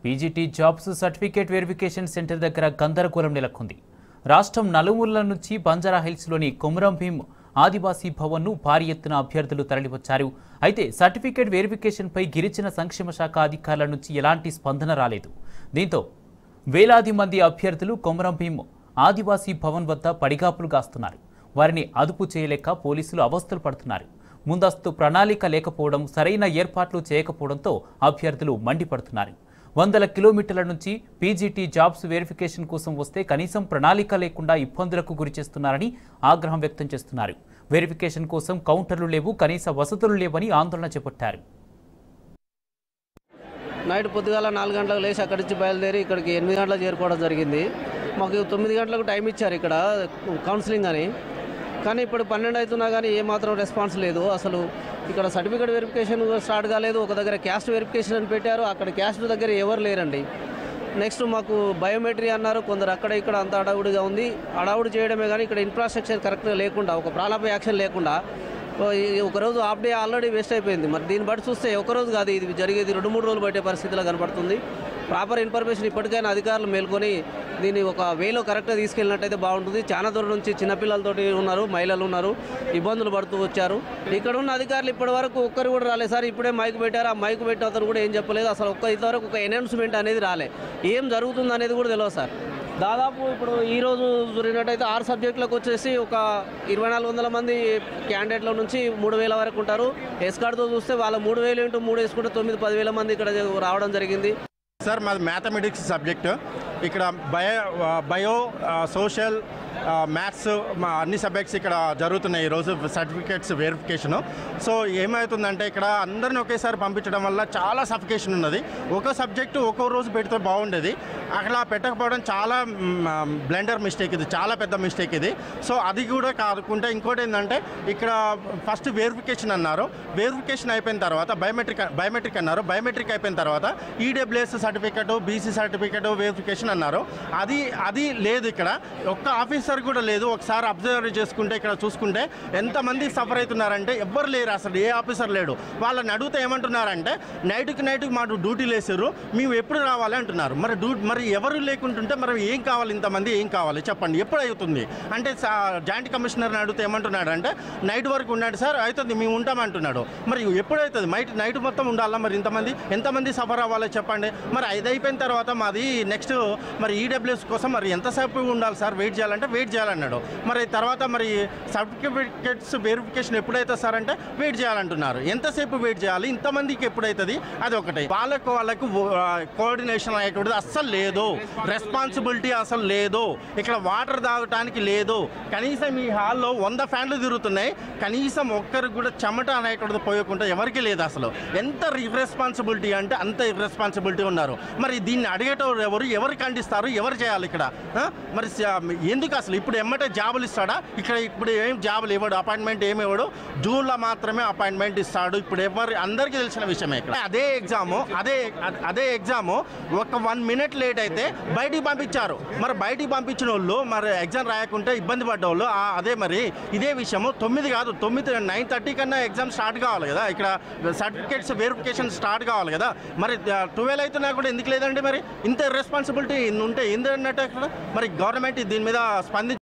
PGT jobs certificate verification centre దగ్గర గందరగోళం నెలకొంది రాష్ట్రం నలుమూలల నుంచి బంజారా హిల్స్లోని కొమరం భీం ఆదివాసీ భవన్ను భారీ ఎత్తున అభ్యర్థులు తరలివచ్చారు అయితే సర్టిఫికేట్ వెరిఫికేషన్పై గిరిజన సంక్షేమ శాఖ అధికారుల నుంచి ఎలాంటి స్పందన రాలేదు దీంతో వేలాది మంది అభ్యర్థులు కొమరం భీం ఆదివాసీ భవన్ వద్ద పడిగాపులు కాస్తున్నారు వారిని అదుపు చేయలేక పోలీసులు అవస్థలు పడుతున్నారు ముందస్తు ప్రణాళిక లేకపోవడం సరైన ఏర్పాట్లు చేయకపోవడంతో అభ్యర్థులు మండిపడుతున్నారు వందల కిలోమీటర్ల నుంచి పీజీటీ జాబ్స్ వెరిఫికేషన్ కోసం వస్తే కనీసం ప్రణాళిక లేకుండా ఇబ్బందులకు గురి చేస్తున్నారని ఆగ్రహం వ్యక్తం చేస్తున్నారు వెరిఫికేషన్ కోసం కౌంటర్లు లేవు కనీస వసతులు లేవని ఆందోళన చేపట్టారు నైట్ పొద్దుగాల నాలుగు గంటలకు లేచి అక్కడి నుంచి బయలుదేరి ఇక్కడికి ఎనిమిది గంటలకు చేరుకోవడం జరిగింది మాకు తొమ్మిది గంటలకు టైం ఇచ్చారు ఇక్కడ కౌన్సిలింగ్ అని కానీ ఇప్పుడు పన్నెండు అవుతున్నా కానీ ఏమాత్రం రెస్పాన్స్ లేదు అసలు ఇక్కడ సర్టిఫికేట్ వెరిఫికేషన్ స్టార్ట్ కాలేదు ఒక దగ్గర క్యాస్ట్ వెరిఫికేషన్ అని పెట్టారు అక్కడ క్యాస్ట్ దగ్గర ఎవరు లేరండి నెక్స్ట్ మాకు బయోమెట్రీ అన్నారు కొందరు అక్కడ ఇక్కడ అంత అడవుడిగా ఉంది అడవుడు చేయడమే కానీ ఇక్కడ ఇన్ఫ్రాస్ట్రక్చర్ కరెక్ట్గా లేకుండా ఒక ప్రాణాపై యాక్షన్ లేకుండా ఓ ఈ ఒకరోజు హాఫ్ డే ఆల్రెడీ వేస్ట్ అయిపోయింది మరి దీన్ని బట్టి చూస్తే ఒకరోజు కాదు ఇది జరిగేది రెండు మూడు రోజులు పట్టే పరిస్థితిలో కనపడుతుంది ప్రాపర్ ఇన్ఫర్మేషన్ ఇప్పటికైనా అధికారులు మేల్కొని దీన్ని ఒక వేలో కరెక్ట్గా తీసుకెళ్ళినట్టయితే బాగుంటుంది చాలా దూరం నుంచి చిన్నపిల్లలతోటి ఉన్నారు మహిళలు ఉన్నారు ఇబ్బందులు పడుతూ వచ్చారు ఇక్కడ ఉన్న అధికారులు ఇప్పటి వరకు ఒక్కరు కూడా రాలేదు సార్ ఇప్పుడే మైక్ పెట్టారు ఆ మైక్ పెట్టిన అతను కూడా ఏం చెప్పలేదు అసలు ఒక్క ఇంతవరకు ఒక అనౌన్స్మెంట్ అనేది రాలే ఏం జరుగుతుంది అనేది కూడా తెలియదు సార్ దాదాపు ఇప్పుడు ఈ రోజు జరిగినట్టయితే ఆరు సబ్జెక్టులకు వచ్చేసి ఒక ఇరవై నాలుగు వందల మంది క్యాండిడేట్ల నుంచి మూడు వేల వరకు ఉంటారు ఎస్కార్డ్తో చూస్తే వాళ్ళ మూడు వేలు ఇంటూ మూడు వేసుకుంటే తొమ్మిది పదివేల మంది ఇక్కడ రావడం జరిగింది సార్ మాది మ్యాథమెటిక్స్ సబ్జెక్ట్ ఇక్కడ బయో బయో సోషల్ మ్యాథ్స్ మా అన్ని సబ్జెక్ట్స్ ఇక్కడ జరుగుతున్నాయి ఈరోజు సర్టిఫికేట్స్ వెరిఫికేషను సో ఏమవుతుందంటే ఇక్కడ అందరిని ఒకేసారి పంపించడం వల్ల చాలా సఫికేషన్ ఉన్నది ఒక సబ్జెక్టు ఒక్కో రోజు పెడితే బాగుండేది అక్కడ పెట్టకపోవడం చాలా బ్లెండర్ మిస్టేక్ ఇది చాలా పెద్ద మిస్టేక్ ఇది సో అది కూడా కాదుకుంటే ఇంకోటి ఏంటంటే ఇక్కడ ఫస్ట్ వెరిఫికేషన్ అన్నారు వెరిఫికేషన్ అయిపోయిన తర్వాత బయోమెట్రిక్ బయోమెట్రిక్ అన్నారు బయోమెట్రిక్ అయిపోయిన తర్వాత EWS certificate BC certificate verification అన్నారు అది అది లేదు ఇక్కడ ఒక్క ఆఫీసర్ కూడా లేదు ఒకసారి అబ్జర్వ్ చేసుకుంటే ఇక్కడ చూసుకుంటే ఎంతమంది సఫర్ అవుతున్నారంటే ఎవ్వరు లేరు అసలు ఏ ఆఫీసర్ లేడు వాళ్ళని అడిగితే ఏమంటున్నారంటే నైట్కి నైట్కి మాకు డ్యూటీలు వేసారు మేము ఎప్పుడు రావాలి అంటున్నారు మరి డ్యూ మరి ఎవరు లేకుంటుంటే మరి ఏం కావాలి ఇంతమంది ఏం కావాలి చెప్పండి ఎప్పుడు అవుతుంది అంటే సా- జాయింట్ కమిషనర్ని అడిగితే ఏమంటున్నాడు అంటే నైట్ వరకు ఉన్నాడు సార్ అవుతుంది మేము ఉంటామంటున్నాడు మరి ఎప్పుడు అవుతుంది నైట్ నైట్ మొత్తం ఉండాలా మరి ఇంతమంది ఎంతమంది సఫర్ అవ్వాలో చెప్పండి మరి అది అయిపోయిన తర్వాత మాది నెక్స్ట్ మరి ఈడబ్ల్యూఎస్ కోసం మరి ఎంతసేపు ఉండాలి సార్ వెయిట్ చేయాలంటే వెయిట్ చేయాలన్నాడు మరి తర్వాత మరి సర్టిఫికేట్స్ వెరిఫికేషన్ ఎప్పుడైతే సార్ అంటే వెయిట్ చేయాలంటున్నారు ఎంతసేపు వెయిట్ చేయాలి ఇంతమందికి ఎప్పుడైతుంది అది ఒకటి వాళ్ళకు వాళ్ళకు కోఆర్డినేషన్ అయ్యేటువంటిది అస్సలు లేదు రెస్పాన్సిబిలిటీ అసలు లేదు ఇక్కడ వాటర్ తాగటానికి లేదు కనీసం ఈ హాల్లో వంద ఫ్యాన్లు తిరుగుతున్నాయి కనీసం ఒక్కరికి కూడా చెమట అనేటువంటిది పోయకుండా ఎవరికి లేదు అసలు ఎంత ఇర్రెస్పాన్సిబిలిటీ అంటే అంత ఇర్రెస్పాన్సిబిలిటీ ఉన్నారు మరి దీన్ని అడిగేటోరు ఎవరు ఎవరు ఖండిస్తారు ఎవరు చేయాలి ఇక్కడ ఆ? మరి స- ఎందుకు అసలు ఇప్పుడు ఎమ్మటే జాబులు ఇస్తాడా ఇక్కడ ఇప్పుడు ఏం జాబులు ఇవ్వడు అపాయింట్మెంట్ ఏమి ఇవ్వడు జూన్లో మాత్రమే అపాయింట్మెంట్ ఇస్తాడు ఇప్పుడు ఎవరు అందరికీ తెలిసిన విషయమే ఇక్కడ అదే ఎగ్జాము అదే అదే ఎగ్జాము ఒక వన్ మినిట్ లేట్ అయితే బయటికి పంపించారు మరి బయటికి పంపించిన వాళ్ళు మరి ఎగ్జామ్ రాయకుంటే ఇబ్బంది పడ్డ వాళ్ళు ఆ, అదే మరి ఇదే విషయము తొమ్మిది కాదు తొమ్మిది నైన్ థర్టీ కన్నా ఎగ్జామ్ స్టార్ట్ కావాలి కదా ఇక్కడ సర్టిఫికేట్స్ వెరిఫికేషన్ స్టార్ట్ కావాలి కదా మరి ట్వెల్వ్ అవుతున్నా కూడా ఎందుకు లేదండి మరి ఇంత రెస్పాన్సిబిలిటీ ఉంటే ఏంటంటే అక్కడ మరి గవర్నమెంట్ దీని మీద స్పందించి